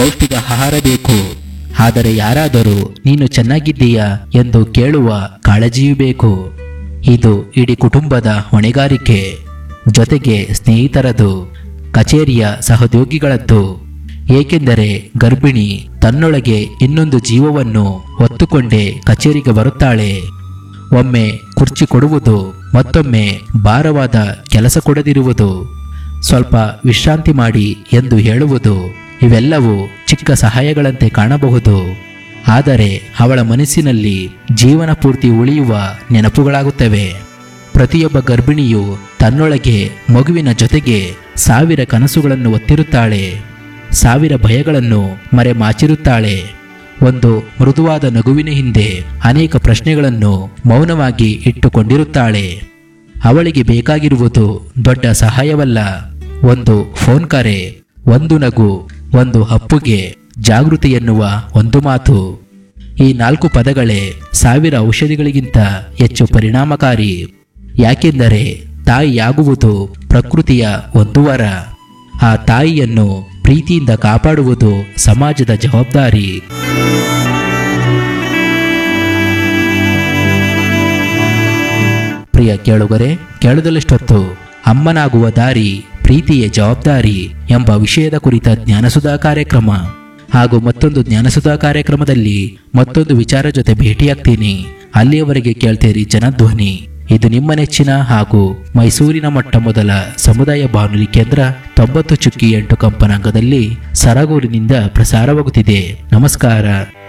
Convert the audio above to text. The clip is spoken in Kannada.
ಪೌಷ್ಟಿಕ ಆಹಾರ ಬೇಕು ಆದರೆ ಯಾರಾದರೂ ನೀನು ಚೆನ್ನಾಗಿದ್ದೀಯಾ ಎಂದು ಕೇಳುವ ಕಾಳಜಿಯೂ ಬೇಕು ಇದು ಇಡೀ ಕುಟುಂಬದ ಹೊಣೆಗಾರಿಕೆ ಜೊತೆಗೆ ಸ್ನೇಹಿತರದು ಕಚೇರಿಯ ಸಹೋದ್ಯೋಗಿಗಳದ್ದು ಏಕೆಂದರೆ ಗರ್ಭಿಣಿ ತನ್ನೊಳಗೆ ಇನ್ನೊಂದು ಜೀವವನ್ನು ಹೊತ್ತುಕೊಂಡೇ ಕಚೇರಿಗೆ ಬರುತ್ತಾಳೆ ಒಮ್ಮೆ ಕುರ್ಚಿ ಕೊಡುವುದು ಮತ್ತೊಮ್ಮೆ ಭಾರವಾದ ಕೆಲಸ ಕೊಡದಿರುವುದು ಸ್ವಲ್ಪ ವಿಶ್ರಾಂತಿ ಮಾಡಿ ಎಂದು ಹೇಳುವುದು ಇವೆಲ್ಲವೂ ಚಿಕ್ಕ ಸಹಾಯಗಳಂತೆ ಕಾಣಬಹುದು ಆದರೆ ಅವಳ ಮನಸ್ಸಿನಲ್ಲಿ ಜೀವನ ಪೂರ್ತಿ ಉಳಿಯುವ ನೆನಪುಗಳಾಗುತ್ತವೆ ಪ್ರತಿಯೊಬ್ಬ ಗರ್ಭಿಣಿಯು ತನ್ನೊಳಗೆ ಮಗುವಿನ ಜೊತೆಗೆ ಸಾವಿರ ಕನಸುಗಳನ್ನು ಒತ್ತಿರುತ್ತಾಳೆ ಸಾವಿರ ಭಯಗಳನ್ನು ಮರೆಮಾಚಿರುತ್ತಾಳೆ ಒಂದು ಮೃದುವಾದ ನಗುವಿನ ಹಿಂದೆ ಅನೇಕ ಪ್ರಶ್ನೆಗಳನ್ನು ಮೌನವಾಗಿ ಇಟ್ಟುಕೊಂಡಿರುತ್ತಾಳೆ ಅವಳಿಗೆ ಬೇಕಾಗಿರುವುದು ದೊಡ್ಡ ಸಹಾಯವಲ್ಲ ಒಂದು ಫೋನ್ ಕರೆ ಒಂದು ನಗು ಒಂದು ಅಪ್ಪುಗೆ ಜಾಗೃತಿ ಎನ್ನುವ ಒಂದು ಮಾತು ಈ ನಾಲ್ಕು ಪದಗಳೇ ಸಾವಿರ ಔಷಧಿಗಳಿಗಿಂತ ಹೆಚ್ಚು ಪರಿಣಾಮಕಾರಿ ಯಾಕೆಂದರೆ ತಾಯಿಯಾಗುವುದು ಪ್ರಕೃತಿಯ ಒಂದು ವರ ಆ ತಾಯಿಯನ್ನು ಪ್ರೀತಿಯಿಂದ ಕಾಪಾಡುವುದು ಸಮಾಜದ ಜವಾಬ್ದಾರಿ ಪ್ರಿಯ ಕೇಳುಗರೆ ಕೇಳದಲ್ಲಷ್ಟೊತ್ತು ಅಮ್ಮನಾಗುವ ದಾರಿ ಪ್ರೀತಿಯ ಜವಾಬ್ದಾರಿ ಎಂಬ ವಿಷಯದ ಕುರಿತ ಜ್ಞಾನಸುಧಾ ಕಾರ್ಯಕ್ರಮ ಹಾಗೂ ಮತ್ತೊಂದು ಜ್ಞಾನಸುಧಾ ಕಾರ್ಯಕ್ರಮದಲ್ಲಿ ಮತ್ತೊಂದು ವಿಚಾರ ಜೊತೆ ಭೇಟಿಯಾಗ್ತೀನಿ ಅಲ್ಲಿಯವರೆಗೆ ಕೇಳ್ತೀರಿ ಜನಧ್ವನಿ ಇದು ನಿಮ್ಮ ನೆಚ್ಚಿನ ಹಾಗೂ ಮೈಸೂರಿನ ಮೊಟ್ಟ ಮೊದಲ ಸಮುದಾಯ ಬಾನುಲಿ ಕೇಂದ್ರ ತೊಂಬತ್ತು ಚುಕ್ಕಿ ಎಂಟು ಕಂಪನಾಂಗದಲ್ಲಿ ಸರಗೂರಿನಿಂದ ಪ್ರಸಾರವಾಗುತ್ತಿದೆ ನಮಸ್ಕಾರ